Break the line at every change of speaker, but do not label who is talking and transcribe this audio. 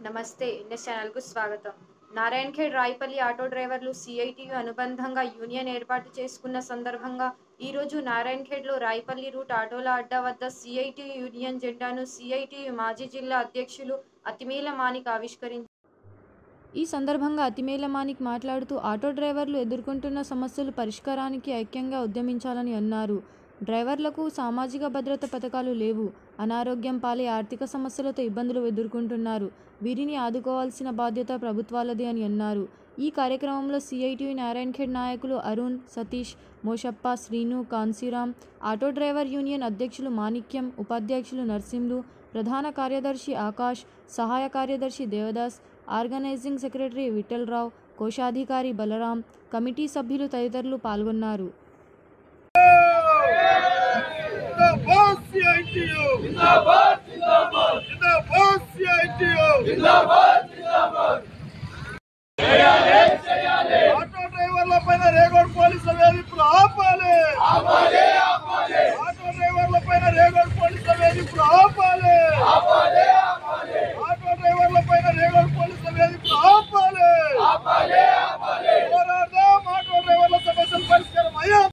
నమస్తే ఇండస్ ఛానల్కు స్వాగతం నారాయణఖేడ్ రాయపల్లి ఆటో డ్రైవర్లు సిఐటియు అనుబంధంగా యూనియన్ ఏర్పాటు చేసుకున్న సందర్భంగా ఈరోజు నారాయణఖేడ్లో రాయపల్లి రూట్ ఆటోల అడ్డా వద్ద సిఐటియు యూనియన్ జెండాను సిఐటియు మాజీ జిల్లా అధ్యక్షులు అతిమేల మాణిక్ ఆవిష్కరించారు ఈ సందర్భంగా అతిమేల మాణిక్ మాట్లాడుతూ ఆటో డ్రైవర్లు ఎదుర్కొంటున్న సమస్యలు పరిష్కారానికి ఐక్యంగా ఉద్యమించాలని అన్నారు డ్రైవర్లకు సామాజిక భద్రత పథకాలు లేవు అనారోగ్యం పాలే ఆర్థిక సమస్యలతో ఇబ్బందులు ఎదుర్కొంటున్నారు వీరిని ఆదుకోవాల్సిన బాధ్యత ప్రభుత్వాలది అని అన్నారు ఈ కార్యక్రమంలో సిఐటి నారాయణఖేడ్ నాయకులు Arun Satish Moshappa Srinu Kanshiram auto driver union అధ్యక్షులు మాణిక్యం ఉపాధ్యక్షులు నర్సింలు ప్రధాన కార్యదర్శి ఆకాష్ సహాయ కార్యదర్శి దేవదాస్ ఆర్గనైజింగ్ సెక్రటరీ విఠలరావు కోశాధికారి బలరాం కమిటీ సభ్యులు తదితరులు పాల్గొన్నారు
जिंदाबाद सीआईटीयू जिंदाबाद जिंदाबाद जिंदाबाद सीआईटीयू जिंदाबाद जिंदाबाद ఆటో డ్రైవర్ల పైన రేగోడ్ పోలీసుల వేధింపులు ఆపాలి